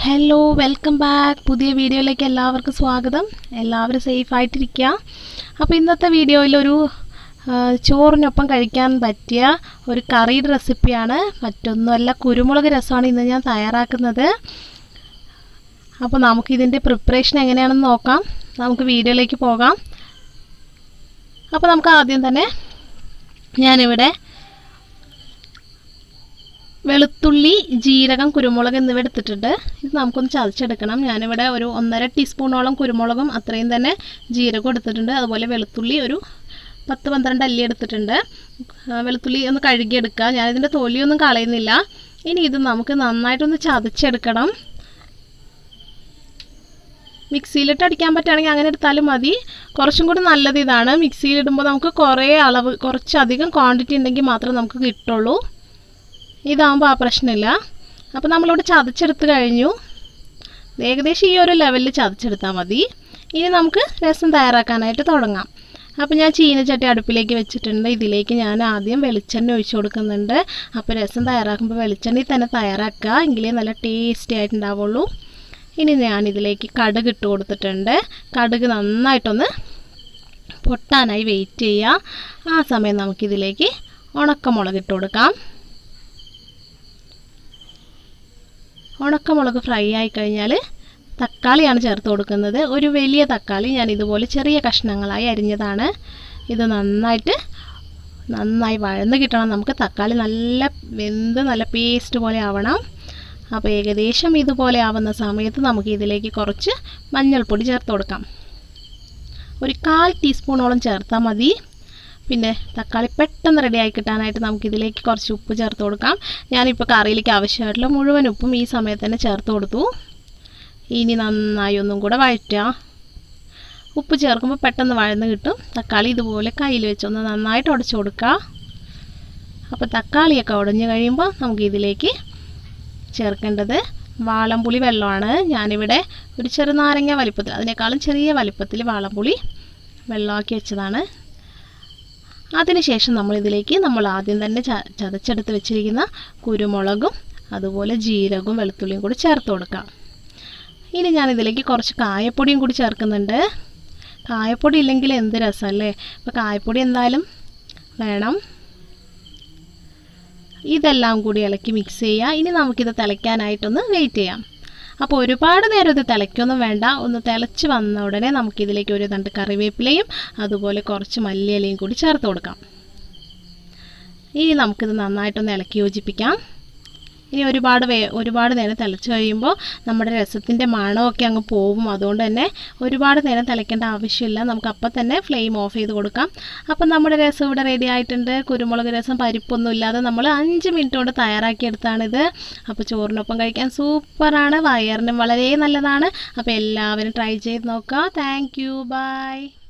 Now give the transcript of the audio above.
hello welcome back പുതിയ വീഡിയോയിലേക്ക് എല്ലാവർക്കും സ്വാഗതം എല്ലാവരും സേഫ് ആയിട്ടിരിക്കുക അപ്പോൾ ഇന്നത്തെ വീഡിയോയിൽ ഒരു ആ, ചോറിനൊപ്പം കഴിക്കാൻ പറ്റിയ ഒരു കറിയുടെ റെസിപ്പിയാണ് മറ്റൊന്നുമല്ല കുരുമുളക് രസമാണ് ഇന്ന് ഞാൻ തയ്യാറാക്കുന്നത് അപ്പോൾ നമുക്കിതിൻ്റെ പ്രിപ്പറേഷൻ എങ്ങനെയാണെന്ന് നോക്കാം നമുക്ക് വീഡിയോയിലേക്ക് പോകാം അപ്പോൾ നമുക്ക് ആദ്യം തന്നെ ഞാനിവിടെ വെളുത്തുള്ളി ജീരകം കുരുമുളക് എന്നിവ എടുത്തിട്ടുണ്ട് ഇത് നമുക്കൊന്ന് ചതച്ചെടുക്കണം ഞാനിവിടെ ഒരു ഒന്നര ടീസ്പൂണോളം കുരുമുളകും അത്രയും തന്നെ ജീരകം എടുത്തിട്ടുണ്ട് അതുപോലെ വെളുത്തുള്ളി ഒരു പത്ത് പന്ത്രണ്ട് അല്ലി എടുത്തിട്ടുണ്ട് ആ, വെളുത്തുള്ളി ഒന്ന് കഴുകിയെടുക്കുക ഞാനിതിൻ്റെ തൊലിയൊന്നും കളയുന്നില്ല ഇനി ഇത് നമുക്ക് നന്നായിട്ടൊന്ന് ചതച്ചെടുക്കണം മിക്സിയിലിട്ട് അടിക്കാൻ പറ്റുകയാണെങ്കിൽ അങ്ങനെ എടുത്താലും മതി കുറച്ചും കൂടി നല്ലത് ഇതാണ് മിക്സിയിലിടുമ്പോൾ നമുക്ക് കുറേ അളവ് കുറച്ചധികം ക്വാണ്ടിറ്റി ഉണ്ടെങ്കിൽ മാത്രമേ നമുക്ക് കിട്ടുള്ളൂ ഇതാകുമ്പോൾ ആ പ്രശ്നമില്ല അപ്പോൾ നമ്മളിവിടെ ചതച്ചെടുത്ത് കഴിഞ്ഞു ഏകദേശം ഈ ഒരു ലെവലിൽ ചതച്ചെടുത്താൽ മതി ഇനി നമുക്ക് രസം തയ്യാറാക്കാനായിട്ട് തുടങ്ങാം അപ്പോൾ ഞാൻ ചീനച്ചട്ടി അടുപ്പിലേക്ക് വെച്ചിട്ടുണ്ട് ഇതിലേക്ക് ഞാൻ ആദ്യം വെളിച്ചെണ്ണ ഒഴിച്ചു കൊടുക്കുന്നുണ്ട് അപ്പോൾ രസം തയ്യാറാക്കുമ്പോൾ വെളിച്ചെണ്ണയിൽ തന്നെ തയ്യാറാക്കുക എങ്കിലേ നല്ല ടേസ്റ്റി ആയിട്ടുണ്ടാവുള്ളൂ ഇനി ഞാൻ ഇതിലേക്ക് കടുക് ഇട്ട് കൊടുത്തിട്ടുണ്ട് കടുക് നന്നായിട്ടൊന്ന് പൊട്ടാനായി വെയിറ്റ് ചെയ്യുക ആ സമയം നമുക്കിതിലേക്ക് ഉണക്കമുളക് ഇട്ട് കൊടുക്കാം ഉണക്കമുളക് ഫ്രൈ ആയി കഴിഞ്ഞാൽ തക്കാളിയാണ് ചേർത്ത് കൊടുക്കുന്നത് ഒരു വലിയ തക്കാളി ഞാൻ ഇതുപോലെ ചെറിയ കഷ്ണങ്ങളായി അരിഞ്ഞതാണ് ഇത് നന്നായിട്ട് നന്നായി വഴന്ന് കിട്ടണം നമുക്ക് തക്കാളി നല്ല വെന്ത് നല്ല പേസ്റ്റ് പോലെ ആവണം അപ്പോൾ ഏകദേശം ഇതുപോലെ ആവുന്ന സമയത്ത് നമുക്ക് ഇതിലേക്ക് കുറച്ച് മഞ്ഞൾപ്പൊടി ചേർത്ത് കൊടുക്കാം ഒരു കാൽ ടീസ്പൂണോളം ചേർത്താൽ മതി പിന്നെ തക്കാളി പെട്ടെന്ന് റെഡിയായി കിട്ടാനായിട്ട് നമുക്ക് ഇതിലേക്ക് കുറച്ച് ഉപ്പ് ചേർത്ത് കൊടുക്കാം ഞാനിപ്പോൾ കറിയിലേക്ക് ആവശ്യമായിട്ടുള്ള മുഴുവൻ ഉപ്പും ഈ സമയത്ത് തന്നെ ചേർത്ത് കൊടുത്തു ഇനി നന്നായി ഒന്നും കൂടെ വഴറ്റുക ഉപ്പ് ചേർക്കുമ്പോൾ പെട്ടെന്ന് വഴന്ന് കിട്ടും തക്കാളി ഇതുപോലെ കയ്യിൽ വെച്ചൊന്ന് നന്നായിട്ട് ഉടച്ചു കൊടുക്കുക അപ്പോൾ തക്കാളിയൊക്കെ ഉടഞ്ഞു കഴിയുമ്പോൾ നമുക്ക് ഇതിലേക്ക് ചേർക്കേണ്ടത് വാളംപുളി വെള്ളമാണ് ഞാനിവിടെ ഒരു ചെറുനാരങ്ങ വലിപ്പത്തിൽ അതിനേക്കാളും ചെറിയ വലിപ്പത്തിൽ വാളംപുളി വെള്ളമാക്കി വെച്ചതാണ് അതിനുശേഷം നമ്മൾ ഇതിലേക്ക് നമ്മൾ ആദ്യം തന്നെ ച ചതച്ചെടുത്ത് വെച്ചിരിക്കുന്ന കുരുമുളകും അതുപോലെ ജീരകവും വെളുത്തുള്ളിയും കൂടി ചേർത്ത് കൊടുക്കാം ഇനി ഞാൻ ഇതിലേക്ക് കുറച്ച് കായപ്പൊടിയും കൂടി ചേർക്കുന്നുണ്ട് കായപ്പൊടി ഇല്ലെങ്കിൽ എന്ത് രസമല്ലേ അപ്പോൾ കായപ്പൊടി എന്തായാലും വേണം ഇതെല്ലാം കൂടി ഇളക്കി മിക്സ് ചെയ്യുക ഇനി നമുക്കിത് തിളയ്ക്കാനായിട്ടൊന്ന് വെയിറ്റ് ചെയ്യാം അപ്പോൾ ഒരുപാട് നേരം ഇത് തിളയ്ക്കൊന്നും വേണ്ട ഒന്ന് തിളച്ച് വന്ന ഉടനെ നമുക്കിതിലേക്ക് ഒരു തണ്ട് കറിവേപ്പിലയും അതുപോലെ കുറച്ച് മല്ലിയിലയും കൂടി ചേർത്ത് കൊടുക്കാം ഇനി നമുക്കിത് നന്നായിട്ടൊന്ന് ഇളക്കി യോജിപ്പിക്കാം ഇനി ഒരുപാട് വേ ഒരുപാട് നേരം തിളച്ച് കഴിയുമ്പോൾ നമ്മുടെ രസത്തിൻ്റെ മണമൊക്കെ അങ്ങ് പോകും അതുകൊണ്ട് തന്നെ ഒരുപാട് നേരം തിളയ്ക്കേണ്ട ആവശ്യമില്ല നമുക്ക് അപ്പം തന്നെ ഫ്ലെയിം ഓഫ് ചെയ്ത് കൊടുക്കാം അപ്പം നമ്മുടെ രസം ഇവിടെ റെഡി ആയിട്ടുണ്ട് കുരുമുളക് രസം പരിപ്പൊന്നും ഇല്ലാതെ നമ്മൾ അഞ്ച് മിനിറ്റ് കൊണ്ട് തയ്യാറാക്കിയെടുത്താണിത് അപ്പോൾ ചോറിനൊപ്പം കഴിക്കാൻ സൂപ്പറാണ് വയറിനും വളരെ നല്ലതാണ് അപ്പോൾ എല്ലാവരും ട്രൈ ചെയ്ത് നോക്കുക താങ്ക് യു ബൈ